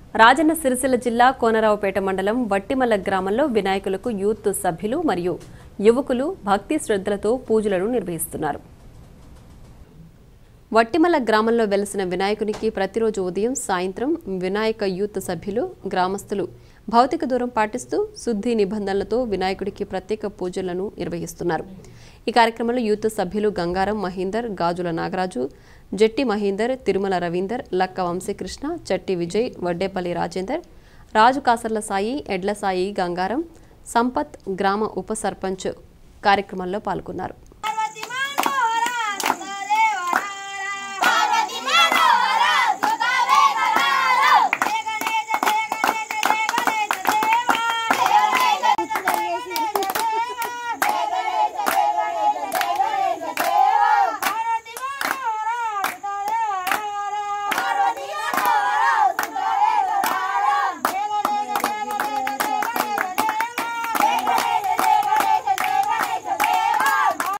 రాజన్న సిరిసిల్ల జిల్లా కోనరావుపేట మండలం వట్టిమల్ల గ్రామంలో వినాయకులకు యూత్ సభ్యులు మరియు యువకులు భక్తి శ్రద్ధలతో పూజలను నిర్వహిస్తున్నారు వట్టిమల గ్రామంలో వెలిసిన వినాయకునికి ప్రతిరోజు ఉదయం సాయంత్రం వినాయక యూత్ సభ్యులు గ్రామస్తులు భౌతిక దూరం పాటిస్తూ శుద్ధి నిబంధనలతో వినాయకుడికి ప్రత్యేక పూజలను నిర్వహిస్తున్నారు ఈ కార్యక్రమంలో యూత్ సభ్యులు గంగారం మహేందర్ గాజుల నాగరాజు జట్టి మహేందర్ తిరుమల రవీందర్ లక్క వంశీకృష్ణ చట్టి విజయ్ వడ్డేపల్లి రాజేందర్ రాజు కాసర్ల సాయి ఎడ్ల సాయి గంగారం సంపత్ గ్రామ ఉప సర్పంచ్ కార్యక్రమంలో పాల్గొన్నారు